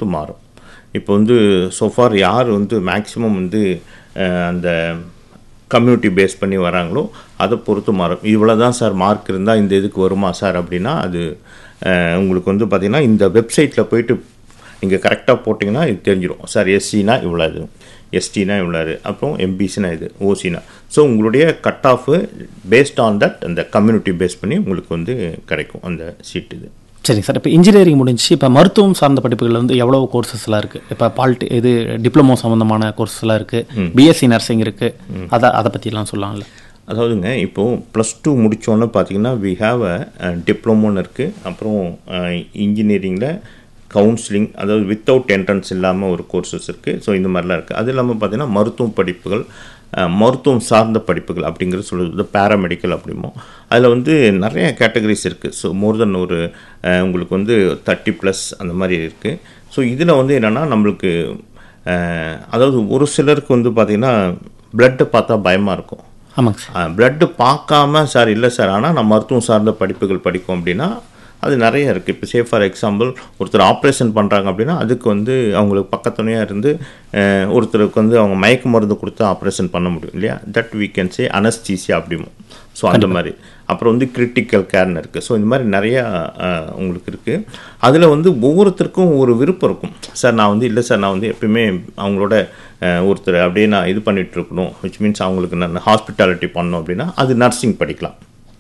பொறுத்து மாறும் இப்போ வந்து சோஃபார் யார் வந்து மேக்ஸிமம் வந்து அஹ், அந்த கம்யூனிட்டி பேஸ் பண்ணி வராங்களோ அதை பொறுத்து மாறும் இவ்வளோ தான் சார் மார்க் இருந்தால் இந்த இதுக்கு வருமா சார் அப்படின்னா அது அஹ், உங்களுக்கு வந்து பார்த்திங்கன்னா இந்த வெப்சைட்டில் போயிட்டு நீங்கள் கரெக்டாக போட்டிங்கன்னா இது தெரிஞ்சிடும் சார் எஸ்சினா இவ்வளோ இது எஸ்டினா இவ்வளோ இது அப்புறம் எம்பிசினா இது ஓசினா ஸோ உங்களுடைய cut off based on that அந்த கம்யூனிட்டி பேஸ் பண்ணி உங்களுக்கு வந்து கிடைக்கும் அந்த சீட் இது சரிங்க சார் இப்போ இன்ஜினியரிங் முடிஞ்சு இப்போ மருத்துவம் சார்ந்த படிப்புகள் வந்து எவ்வளோ கோர்சஸ்லாம் இருக்குது இப்போ பால்ட் இது டிப்ளமோ சம்மந்தமான கோர்சஸ்லாம் இருக்குது பிஎஸ்சி நர்சிங் இருக்குது அதை அதை பற்றிலாம் சொல்லலாம்ல அதாவதுங்க இப்போது ப்ளஸ் டூ முடித்தோன்னே பார்த்தீங்கன்னா வி ஹாவ் அ டிப்ளமோன்னு இருக்குது அப்புறம் இன்ஜினியரிங்கில் கவுன்சிலிங் அதாவது வித்தவுட் என்ட்ரன்ஸ் இல்லாமல் ஒரு கோர்சஸ் இருக்குது ஸோ இந்த மாதிரிலாம் இருக்குது அது இல்லாமல் பார்த்தீங்கன்னா மருத்துவ படிப்புகள் அஹ், மருத்துவம் சார்ந்த படிப்புகள் அப்படிங்கிறது சொல்லுறது பேராமெடிக்கல் அப்படிமோ அதில் வந்து நிறைய கேட்டகரிஸ் இருக்குது ஸோ மோர் தென் ஒரு அஹ், உங்களுக்கு வந்து தேர்ட்டி ப்ளஸ் அந்த மாதிரி இருக்குது ஸோ இதில் வந்து என்னென்னா நம்மளுக்கு அஹ், அதாவது ஒரு சிலருக்கு வந்து பார்த்திங்கன்னா பிளட்டை பார்த்தா பயமாக இருக்கும் ஆமாங்க சார் பிளட்டு பார்க்காம சார் இல்லை சார் ஆனால் நான் மருத்துவம் சார்ந்த படிப்புகள் படிக்கும் அப்படின்னா அது நிறைய இருக்குது இப்போ சே ஃபார் எக்ஸாம்பிள் ஒருத்தர் ஆப்ரேஷன் பண்ணுறாங்க அப்படின்னா அதுக்கு வந்து அவங்களுக்கு பக்கத்துணையாக இருந்து அஹ், ஒருத்தருக்கு வந்து அவங்க மயக்க மருந்து கொடுத்து ஆப்ரேஷன் பண்ண முடியும் இல்லையா that we can say anaesthesia அப்படிமோ ஸோ அந்த மாதிரி அப்புறம் வந்து கிரிட்டிக்கல் கேர்னு இருக்குது ஸோ இந்த மாதிரி நிறையா அஹ், உங்களுக்கு இருக்குது அதில் வந்து ஒவ்வொருத்தருக்கும் ஒரு விருப்பம் இருக்கும் சார் நான் வந்து இல்லை சார் நான் வந்து எப்பயுமே அவங்களோட அஹ், ஒருத்தர் அப்படியே நான் இது பண்ணிட்டு இருக்கணும் விச் மீன்ஸ் அவங்களுக்கு நான் ஹாஸ்பிட்டாலிட்டி பண்ணணும் அப்படின்னா அது நர்சிங் படிக்கலாம்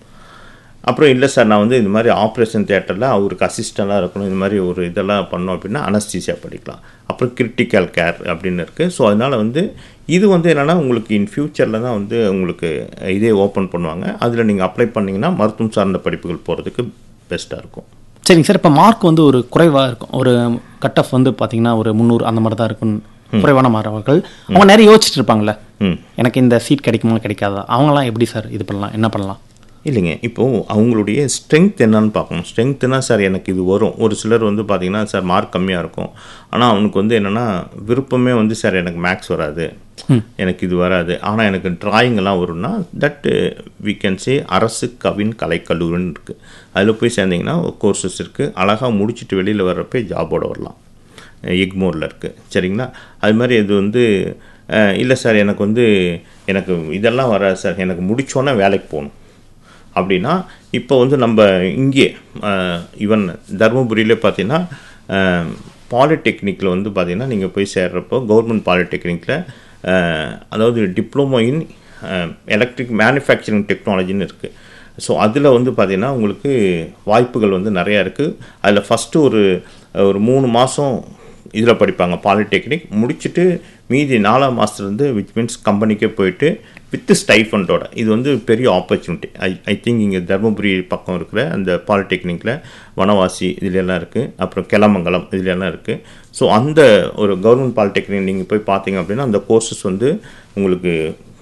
அப்புறம் இல்லை சார் நான் வந்து இந்த மாதிரி ஆப்ரேஷன் தியேட்டரில் அவருக்கு அசிஸ்டண்ட்டாக இருக்கணும் இந்த மாதிரி ஒரு இதெல்லாம் பண்ணோம் அப்படின்னா அனஸ்தீசியா படிக்கலாம் அப்புறம் கிரிட்டிக்கல் கேர் அப்படின்னு இருக்குது ஸோ அதனால் வந்து இது வந்து என்னென்னா உங்களுக்கு இன் ஃப்யூச்சரில் தான் வந்து உங்களுக்கு இதே ஓப்பன் பண்ணுவாங்க அதில் நீங்கள் அப்ளை பண்ணிங்கன்னா மருத்துவம் சார்ந்த படிப்புகள் போகிறதுக்கு பெஸ்ட்டாக இருக்கும் சரிங்க சார் இப்போ மார்க் வந்து ஒரு குறைவாக இருக்கும் ஒரு கட் ஆஃப் வந்து பார்த்தீங்கன்னா ஒரு முந்நூறு அந்த மாதிரி தான் இருக்கும் குறைவான மாணவர்கள் அவங்க நிறைய யோசிச்சுட்டு இருப்பாங்கல்ல ம் எனக்கு இந்த சீட் கிடைக்குமா கிடைக்காதா அவங்களாம் எப்படி சார் இது பண்ணலாம் என்ன பண்ணலாம் இல்லைங்க இப்போது அவங்களுடைய ஸ்ட்ரென்த் என்னன்னு பார்க்கணும் ஸ்ட்ரென்த்னா சார் எனக்கு இது வரும் ஒரு சிலர் வந்து பார்த்தீங்கன்னா சார் மார்க் கம்மியாக இருக்கும் ஆனால் அவனுக்கு வந்து என்னென்னா விருப்பமே வந்து சார் எனக்கு மேக்ஸ் வராது எனக்கு இது வராது ஆனால் எனக்கு drawing எல்லாம் வரும்னா தட் வி கேன் சே அரசு கவின் கலைக்கல்லூரின்னு இருக்குது அதில் போய் சேர்ந்தீங்கன்னா கோர்சஸ் இருக்குது அழகாக முடிச்சுட்டு வெளியில் வர்றப்ப ஜாபோட வரலாம் எக்மோரில் இருக்குது சரிங்களா அது மாதிரி இது வந்து அஹ், இல்லை சார் எனக்கு வந்து எனக்கு இதெல்லாம் வராது சார் எனக்கு முடிச்சோன்னே வேலைக்கு போகணும் அப்படின்னா இப்போ வந்து நம்ம இங்கே ஈவன் தருமபுரியிலே பார்த்தீங்கன்னா பாலிடெக்னிக்கில் வந்து பார்த்தீங்கன்னா நீங்கள் போய் சேர்றப்போ கவர்மெண்ட் பாலிடெக்னிக்கில் அதாவது டிப்ளமோ இன் எலக்ட்ரிக் மேனுஃபேக்சரிங் டெக்னாலஜின்னு இருக்குது ஸோ அதில் வந்து பார்த்தீங்கன்னா உங்களுக்கு வாய்ப்புகள் வந்து நிறையா இருக்குது அதில் ஃபஸ்ட்டு ஒரு ஒரு மூணு மாதம் இதில் படிப்பாங்க பாலிடெக்னிக் முடிச்சுட்டு மீதி நாலாம் மாதத்துலேருந்து விச் மீன்ஸ் கம்பெனிக்கே போயிட்டு வித் ஸ்டைஃபண்டோட இது வந்து பெரிய ஆப்பர்ச்சுனிட்டி ஐ ஐ திங்க் இங்கே தருமபுரி பக்கம் இருக்கிற அந்த பாலிடெக்னிக்கில் வனவாசி இதுல எல்லாம் இருக்குது அப்புறம் கிளமங்கலம் இதுல எல்லாம் இருக்குது ஸோ அந்த ஒரு கவர்மெண்ட் பாலிடெக்னிக் நீங்கள் போய் பார்த்தீங்க அப்படின்னா அந்த கோர்சஸ் வந்து உங்களுக்கு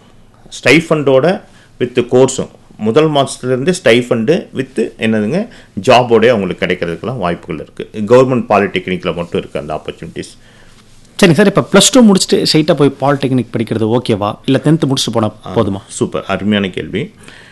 ஸ்டைஃபண்டோட வித் கோர்ஸும் முதல் மாதத்துலேருந்து ஸ்டைஃபண்டு வித்து என்னதுங்க ஜாபோடய அவங்களுக்கு கிடைக்கிறதுக்கெல்லாம் வாய்ப்புகள் இருக்குது கவர்மெண்ட் பாலிடெக்னிக்கில் மட்டும் இருக்குது அந்த ஆப்பர்ச்சுனிட்டிஸ் சரிங்க சார் இப்போ ப்ளஸ் டூ முடிச்சுட்டு ஸ்ட்ரைட்டாக போய் பாலிடெக்னிக் படிக்கிறது ஓகேவா இல்லை டென்த்து முடிச்சுட்டு போனால் போதுமா சூப்பர் அருமையான கேள்வி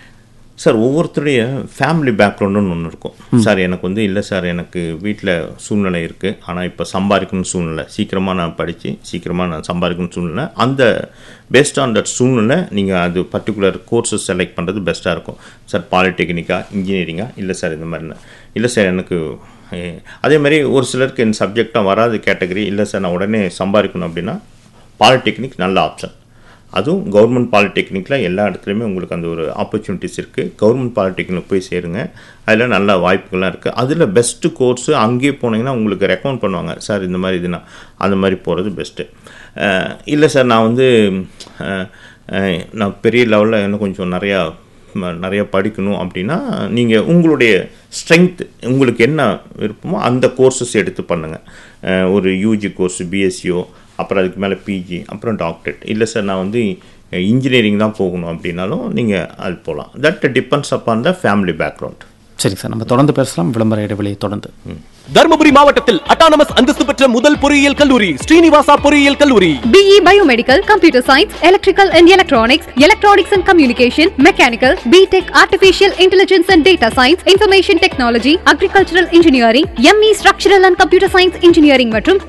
சார் ஒவ்வொருத்தருடைய ஃபேமிலி பேக்ரவுண்டுன்னு ஒன்று இருக்கும் சார் எனக்கு வந்து இல்லை சார் எனக்கு வீட்டில் சூழ்நிலை இருக்குது ஆனால் இப்போ சம்பாதிக்கணும் சூழ்நிலை சீக்கிரமாக நான் படித்து சீக்கிரமாக நான் சம்பாதிக்கணும் சூழ்நிலை அந்த பேஸ்ட் ஆன் தட் சூழ்நிலை நீங்கள் அது பர்டிகுலர் கோர்ஸஸ் செலக்ட் பண்ணுறது பெஸ்ட்டாக இருக்கும் சார் பாலிடெக்னிக்கா இன்ஜினியரிங்கா இல்லை சார் இந்த மாதிரி இல்லை சார் எனக்கு eh, அதே மாதிரி ஒரு சிலருக்கு இந்த சப்ஜெக்டாக வராது கேட்டகரி இல்லை சார் நான் உடனே சம்பாதிக்கணும் அப்படின்னா பாலிடெக்னிக் நல்ல ஆப்ஷன் அதுவும் கவர்மெண்ட் பாலிடெக்னிக்கில் எல்லா இடத்துலையுமே உங்களுக்கு அந்த ஒரு ஆப்பர்ச்சுனிட்டிஸ் இருக்குது கவர்மெண்ட் பாலிடெக்னிக் போய் சேருங்க அதில் நல்ல வாய்ப்புகள்லாம் இருக்குது அதில் பெஸ்ட்டு கோர்ஸு அங்கேயே போனீங்கன்னா உங்களுக்கு ரெக்கமெண்ட் பண்ணுவாங்க சார் இந்த மாதிரி இதுனா அந்த மாதிரி போகிறது பெஸ்ட்டு இல்லை சார் நான் வந்து அஹ், அஹ், நான் பெரிய லெவலில் இன்னும் கொஞ்சம் நிறையா ம- நிறைய படிக்கணும் அப்படின்னா நீங்கள் உங்களுடைய ஸ்ட்ரென்த் உங்களுக்கு என்ன விருப்பமோ அந்த கோர்சஸ் எடுத்து பண்ணுங்கள் ஒரு யூஜி கோர்ஸ் பிஎஸ்சியோ அப்புறம் அதுக்கு மேலே பிஜி அப்புறம் டாக்டரேட் இல்லை சார் நான் வந்து இன்ஜினியரிங் தான் போகணும் அப்படின்னாலும் நீங்கள் அது போகலாம் that depends upon the family background சரிங்க சார் நம்ம தொடர்ந்து பேசலாம் விளம்பர இடைவெளியை தொடர்ந்து தர்மபுரி மாவட்டத்தில் அட்டானமஸ் அந்தஸ்து பெற்ற முதல் பொறியியல் கல்லூரி ஸ்ரீனிவாசா பொறியியல் கல்லூரி BE Biomedical, Computer Science, Electrical and Electronics, Electronics and Communication, Mechanical, BTech, Artificial Intelligence and Data Science, Information Technology, Agricultural Engineering, ME Structural and Computer Science Engineering மற்றும்